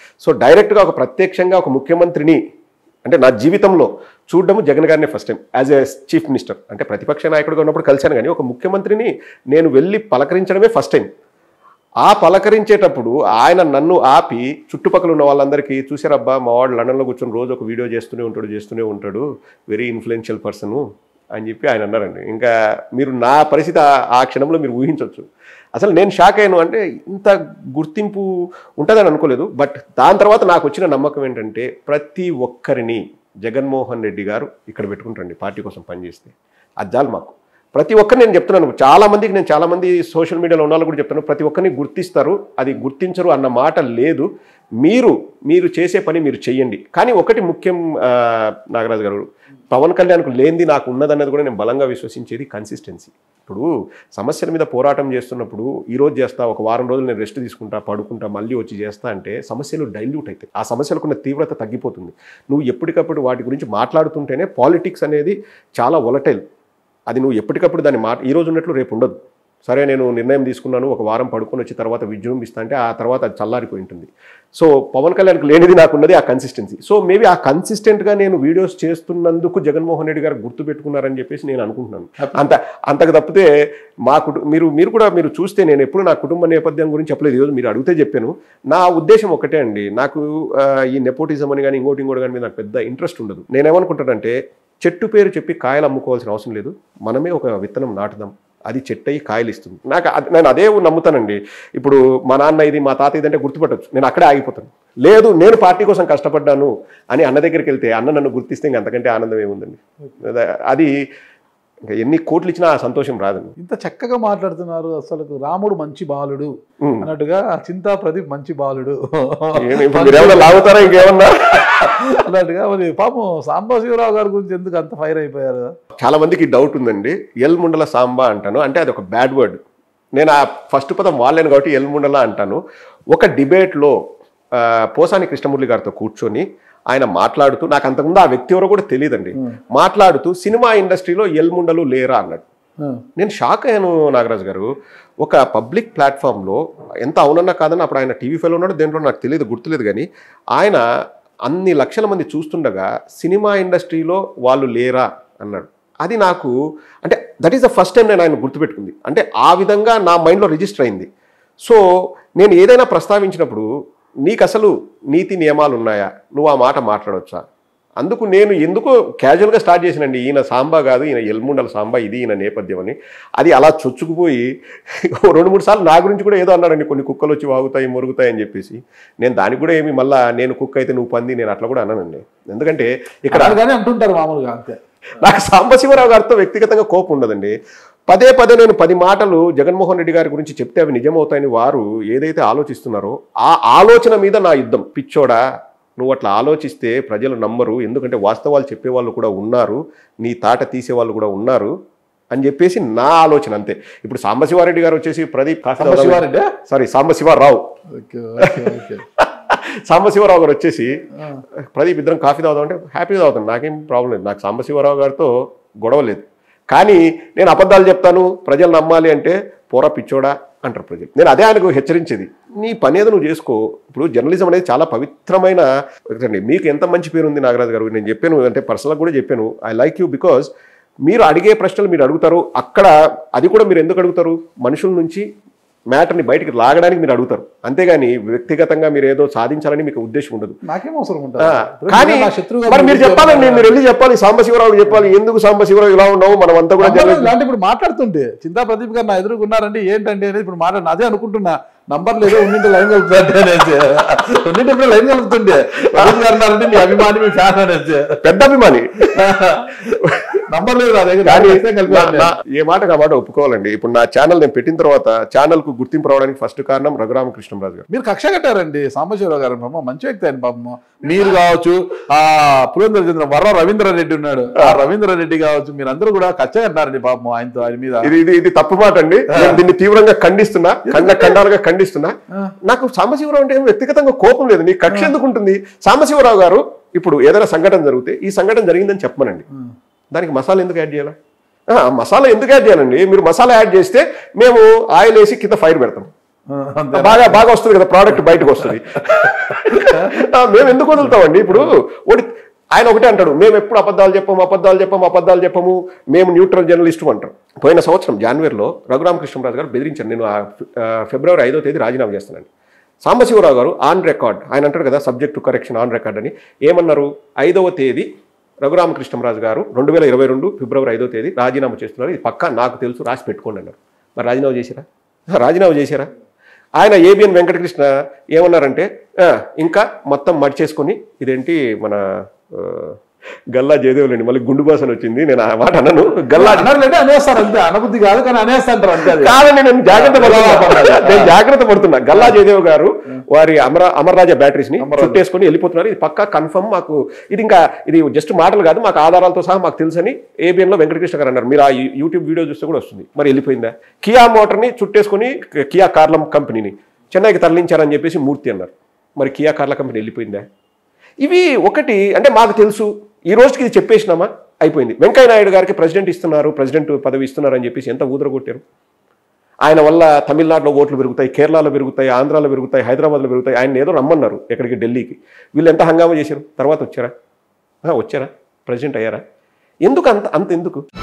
So డైరెక్ట్గా ఒక ప్రత్యక్షంగా ఒక ముఖ్యమంత్రిని అంటే నా జీవితంలో చూడడము జగన్ గారినే first time as a chief minister అంటే ప్రతిపక్ష నాయకుడిగా ఉన్నప్పుడు కలిశాను కానీ ఒక ముఖ్యమంత్రిని నేను వెళ్ళి పలకరించడమే ఫస్ట్ టైం ఆ పలకరించేటప్పుడు ఆయన నన్ను ఆపి చుట్టుపక్కల ఉన్న వాళ్ళందరికీ చూసారబ్బా మా వాడు లండన్లో కూర్చొని రోజు ఒక వీడియో చేస్తూనే ఉంటాడు చేస్తూనే ఉంటాడు వెరీ ఇన్ఫ్లుయెన్షియల్ పర్సన్ అని చెప్పి ఆయన అన్నారండి ఇంకా మీరు నా పరిస్థితి ఆ- ఆ క్షణంలో మీరు ఊహించవచ్చు అసలు నేను షాక్ అయ్యాను అంటే ఇంత గుర్తింపు ఉంటుందని అనుకోలేదు బట్ దాని తర్వాత నాకు వచ్చిన నమ్మకం ఏంటంటే ప్రతి ఒక్కరిని జగన్మోహన్ రెడ్డి గారు ఇక్కడ పెట్టుకుంటారండి పార్టీ కోసం పనిచేస్తే అది చాలు మాకు ప్రతి ఒక్కరిని నేను చెప్తున్నాను చాలా మందికి నేను చాలా మంది సోషల్ మీడియాలో ఉన్న వాళ్ళు కూడా చెప్తాను ప్రతి ఒక్కరిని గుర్తిస్తారు అది గుర్తించరు అన్న మాట లేదు మీరు మీరు చేసే పని మీరు చెయ్యండి కానీ ఒకటి ముఖ్యం ఆ, నాగరాజు గారు పవన్ కళ్యాణ్కు లేనిది నాకు ఉన్నదన్నది కూడా నేను బలంగా విశ్వసించేది కన్సిస్టెన్సీ ఇప్పుడు సమస్యల మీద పోరాటం చేస్తున్నప్పుడు ఈ రోజు చేస్తా ఒక వారం రోజులు నేను రెస్ట్ తీసుకుంటా పడుకుంటా మళ్ళీ వచ్చి చేస్తా అంటే సమస్యలు డైల్యూట్ అవుతాయి ఆ సమస్యలకున్న తీవ్రత తగ్గిపోతుంది నువ్వు ఎప్పటికప్పుడు వాటి గురించి మాట్లాడుతుంటేనే పాలిటిక్స్ అనేది చాలా ఒలటైల్ అది నువ్వు ఎప్పటికప్పుడు దాన్ని మాట ఈ రోజు ఉన్నట్లు రేపు ఉండదు సరే నేను నిర్ణయం తీసుకున్నాను ఒక వారం పడుకొని వచ్చి తర్వాత విజృంభిస్తా అంటే ఆ తర్వాత అది చల్లారిపోయి ఉంటుంది సో పవన్ కళ్యాణ్కి లేనిది నాకున్నది ఆ కన్సిస్టెన్సీ సో మేబీ ఆ కన్సిస్టెంట్గా నేను వీడియోస్ చేస్తున్నందుకు జగన్మోహన్ రెడ్డి గారు గుర్తుపెట్టుకున్నారని చెప్పేసి నేను అనుకుంటున్నాను అంత అంతకు తప్పితే మా కుటుంబ మీరు మీరు కూడా మీరు చూస్తే నేను ఎప్పుడు నా కుటుంబ నేపథ్యం గురించి చెప్పలేదు ఈరోజు మీరు అడిగితే చెప్పాను నా ఉద్దేశం ఒకటే అండి నాకు ఆ, ఈ నెపోటిజం అని కానీ ఇంకోటి ఇంకోటి కానీ మీద నాకు పెద్ద ఇంట్రెస్ట్ ఉండదు నేనేమనుకుంటానంటే చెట్టు పేరు చెప్పి కాయలు అమ్ముకోవాల్సిన అవసరం లేదు మనమే ఒక విత్తనం నాటుదాం అది చెట్టు అయ్యి కాయలు ఇస్తుంది నాకు అది- నేను అదే నమ్ముతానండి ఇప్పుడు మా నాన్న ఇది మా తాత ఇది అంటే గుర్తుపట్టచ్చు నేను అక్కడే ఆగిపోతాను లేదు నేను పార్టీ కోసం కష్టపడ్డాను అని అన్న దగ్గరికి వెళ్తే అన్న నన్ను గుర్తిస్తే ఇంక అంతకంటే ఆనందం ఏముందండి అది ఇంకా ఎన్ని కోట్లు ఇచ్చినా ఆ సంతోషం రాదండి ఇంత చక్కగా మాట్లాడుతున్నారు అసలు రాముడు మంచి బాలుడు ఉమ్. అన్నట్టుగా చింతా ప్రదీప్ మంచి బాలుడు ఏమి ఇప్పుడు మీరు ఏమన్నా లాగుతారా ఇంకేమన్నా అన్నట్టుగా మరి పాపం సాంబశివరావు గారి గురించి ఎందుకు అంత ఫైర్ అయిపోయారు చాలా మందికి డౌట్ ఉందండి ఎల్ ముండల సాంబా అంటాను అంటే అది ఒక బ్యాడ్ వర్డ్ నేను ఆ ఫస్ట్ పదం వాళ్ళని కాబట్టి ఎల్ ముండల అంటాను ఒక డిబేట్లో ఆ, పోసాని కృష్ణమురళి గారితో కూర్చొని ఆయన మాట్లాడుతూ నాకు అంతకుముందు ఆ వ్యక్తి ఎవరో కూడా తెలియదండి మాట్లాడుతూ సినిమా ఇండస్ట్రీలో ఎల్ ముండలు లేరా అన్నాడు నేను షాక్ అయ్యాను నాగరాజు గారు ఒక పబ్లిక్ ప్లాట్ఫామ్లో ఎంత అవునన్నా కాదన్నా అప్పుడు ఆయన టీవీ ఫైల్ ఉన్నాడు దేంట్లో నాకు తెలియదు గుర్తులేదు కానీ ఆయన అన్ని లక్షల మంది చూస్తుండగా సినిమా ఇండస్ట్రీలో వాళ్ళు లేరా అన్నాడు అది నాకు అంటే that is the first time నేను ఆయన గుర్తుపెట్టుకుంది అంటే ఆ విధంగా నా మైండ్లో రిజిస్టర్ అయింది సో నేను ఏదైనా ప్రస్తావించినప్పుడు నీకు అసలు నీతి నియమాలు ఉన్నాయా నువ్వు ఆ మాట మాట్లాడవచ్చా అందుకు నేను ఎందుకో క్యాజువల్గా స్టార్ట్ చేసినండి ఈయన సాంబా కాదు ఈయన ఎల్ముండల సాంబా ఇది ఈయన నేపథ్యం అని అది అలా చొచ్చుకుపోయి ఓ రెండు మూడు సార్లు నా గురించి కూడా ఏదో అన్నాడండి కొన్ని కుక్కలు వచ్చి వాగుతాయి మురుగుతాయి అని చెప్పేసి నేను దానికి కూడా ఏమి మళ్ళా నేను కుక్క అయితే నువ్వు పంది నేను అట్లా కూడా అన్నానండి ఎందుకంటే ఇక్కడ కానీ అంటుంటారు మామూలుగా అంతే నాకు సాంబశివరావు గారితో వ్యక్తిగతంగా కోపం ఉండదండి పదే పదే నేను పది మాటలు జగన్మోహన్ రెడ్డి గారి గురించి చెప్తే అవి నిజమవుతాయని వారు ఏదైతే ఆలోచిస్తున్నారో ఆ ఆలోచన మీద నా యుద్ధం పిచ్చోడా నువ్వు అట్లా ఆలోచిస్తే ప్రజలు నమ్మరు ఎందుకంటే వాస్తవాలు చెప్పేవాళ్ళు కూడా ఉన్నారు నీ తాట తీసేవాళ్ళు కూడా ఉన్నారు అని చెప్పేసి నా ఆలోచన అంతే ఇప్పుడు సాంబశివారెడ్డి గారు వచ్చేసి ప్రదీప్ కాఫీ తాగుదాం- Siva Reddy sorry Sambasiva Rao okay okay okay Sambasiva Rao గారు వచ్చేసి ప్రదీప్ ఇద్దరం కాఫీ తాగుదాం అంటే హ్యాపీగా తాగుతాను నాకేం ప్రాబ్లం లేదు నాకు సాంబశివరావు గారితో గొడవ లేదు కానీ నేను అబద్ధాలు చెప్తాను ప్రజలు నమ్మాలి అంటే పోరా పిచ్చోడా అంటారు ప్రజలు నేను అదే ఆయనకు హెచ్చరించేది నీ పని ఏదో నువ్వు చేసుకో ఇప్పుడు జర్నలిజం అనేది చాలా పవిత్రమైన ఒకటండి మీకు ఎంత మంచి పేరు ఉంది నాగరాజు గారు నేను చెప్పాను అంటే పర్సనల్గా కూడా చెప్పాను ఐ లైక్ యూ బికాజ్ మీరు అడిగే ప్రశ్నలు మీరు అడుగుతారు అక్కడ అది కూడా మీరు ఎందుకు అడుగుతారు మనుషుల నుంచి మ్యాటర్ని బయటికి లాగడానికి మీరు అడుగుతారు అంతేగాని వ్యక్తిగతంగా మీరు ఏదో సాధించాలని మీకు ఉద్దేశం ఉండదు నాకేం అవసరం ఆ, ఉంటుంది కానీ నా శత్రువుగా మరి మీరు గుర్తించారు. చెప్పాలండి మీరు వెళ్ళి చెప్పాలి సాంబశివరావు చెప్పాలి ఎందుకు సాంబశివరావు ఇలా ఉన్నావు మనం అంతా కూడా నంబర్ జర్నలిస్ట్ అంటే ఇప్పుడు మాట్లాడుతుంటే చింతా ప్రదీప్ గారు నా ఎదురుగా ఉన్నారంటే ఏంటంటే అనేది ఇప్పుడు మాట్లాడిన అదే అనుకుంటున్నా నంబర్ లేదో ఉన్నింటి లైన్ కలుపుతుంటే అనేసి ఉన్నింటి ఇప్పుడు లైన్ కలుపుతుండే ప్రదీప్ గారు ఉన్నారంటే మీ అభిమాని మీ ఫ్యాన్ అనేసి పెద్ద అభిమాని నంబర్ లేదు నా దగ్గర కానీ కలిపి కలిపాను నా- నా- ఏ మాట ఆ మాట ఒప్పుకోవాలండి ఇప్పుడు నా ఛానల్ నేను పెట్టిన తర్వాత ఛానల్ కు గుర్తింపు రావడానికి ఫస్ట్ కారణం రఘురామకృష్ణరాజు గారు మీరు కక్ష కట్టారండి సాంబశివరావు గారు పాపం మంచి వ్యక్తి ఆయన పాపం మీరు కావచ్చు ఆ పురేంద్ర చంద్ర వర్ర రవీంద్ర రెడ్డి ఉన్నాడు ఆ రవీంద్ర రెడ్డి కావచ్చు మీరందరూ కూడా కక్ష కట్టారండి పాపం ఆయనతో ఆయన మీద ఇది ఇది ఇది తప్పు మాట అండి నేను దీన్ని తీవ్రంగా ఖండిస్తున్నా ఖండ ఖండాలుగా ఖండిస్తున్నా నాకు సాంబశివరావు అంటే ఏం వ్యక్తిగతంగా కోపం లేదు నీ కక్ష ఎందుకు ఉంటుంది సాంబశివరావు గారు ఇప్పుడు ఏదైనా సంఘటన జరిగితే ఈ సంఘటన జరిగిందని చెప్పమనండి దానికి మసాలా ఎందుకు యాడ్ చేయాలా ఆ, మసాలా ఎందుకు యాడ్ చేయాలండి మీరు మసాలా యాడ్ చేస్తే మేము ఆయిల్ వేసి కింద ఫైర్ పెడతాం అంతే. బాగా బాగా వస్తుంది కదా ప్రోడక్ట్ బయటకు వస్తుంది ఆ, మేము ఎందుకు వదులుతామండి ఇప్పుడు ఒకటి ఆయన ఒకటే అంటాడు మేము ఎప్పుడు అబద్ధాలు చెప్పము అబద్ధాలు చెప్పము అబద్ధాలు చెప్పము మేము న్యూట్రల్ జర్నలిస్టు అంటారు పోయిన సంవత్సరం జనవరిలో రఘురామకృష్ణరాజు గారు బెదిరించారు నేను ఆ ఫి- ఆ, ఫిబ్రవరి ఐదో తేదీ రాజీనామా చేస్తానండి సాంబశివరావు గారు ఆన్ రికార్డ్ ఆయన అంటాడు కదా subject to correction on record అని ఏమన్నారు ఐదవ తేదీ రఘురామకృష్ణరాజు గారు రెండు వేల ఇరవై రెండు ఫిబ్రవరి ఐదో తేదీ రాజీనామా చేస్తున్నారు ఇది పక్కా నాకు తెలుసు రాసి పెట్టుకోండి అన్నారు మరి రాజీనామా చేశారా రాజీనామా చేశారా ఆయన ఏబిఎన్ వెంకటకృష్ణ ఏమన్నారంటే "ఆ, ఇంకా మొత్తం మడిచేసుకొని ఇదేంటి మన ఆ, గల్లా జయదేవులండి మళ్ళీ గుండు బాస్ అని వచ్చింది నేను ఆ మాట అన్నాను గల్లా అన్నారులేండి అనేస్తారు అంతే అనబుద్ధి కాదు కానీ అనేస్తాంటారు అంతే అది. కాదని నేను జాగ్రత్త పడుతున్నా నేను జాగ్రత్త పడుతున్నా గల్లా జయదేవ్ గారు వారి అమర అమర్రాజా బ్యాటరీస్ ని అమర్రాజా. చుట్టేసుకొని వెళ్ళిపోతున్నారు ఇది పక్కా కన్ఫర్మ్ మాకు ఇది ఇంకా ఇది జస్ట్ మాటలు కాదు మాకు ఆధారాలతో సహా మాకు తెలుసని ఏబిఎన్ లో వెంకటకృష్ణ గారు అన్నారు మీరు ఆ యూ- యూట్యూబ్ వీడియో చూస్తే కూడా వస్తుంది మరి వెళ్ళిపోయిందా కియా మోటార్ ని చుట్టేసుకొని కియా కార్ల కంపెనీని చెన్నైకి తరలించారని చెప్పేసి మూర్తి అన్నారు మరి కియా కార్ల కంపెనీ వెళ్ళిపోయిందా ఇవి ఒకటి అంటే మాకు తెలుసు ఈ రోజుకి ఇది చెప్పేసినామా అయిపోయింది వెంకయ్య నాయుడు గారికి ప్రెసిడెంట్ ఇస్తున్నారు ప్రెసిడెంట్ పదవి ఇస్తున్నారు అని చెప్పేసి ఎంత ఊదరగొట్టారు ఆయన వల్ల తమిళనాడులో ఓట్లు పెరుగుతాయి కేరళలో పెరుగుతాయి ఆంధ్రాలో పెరుగుతాయి హైదరాబాద్లో పెరుగుతాయి ఆయన ఏదో రమ్మన్నారు ఎక్కడికి ఢిల్లీకి వీళ్ళు ఎంత హంగామా చేశారు తర్వాత వచ్చారా ఆ, వచ్చారా ప్రెసిడెంట్ అయ్యారా ఎందుకు అంత అంత ఎందుకు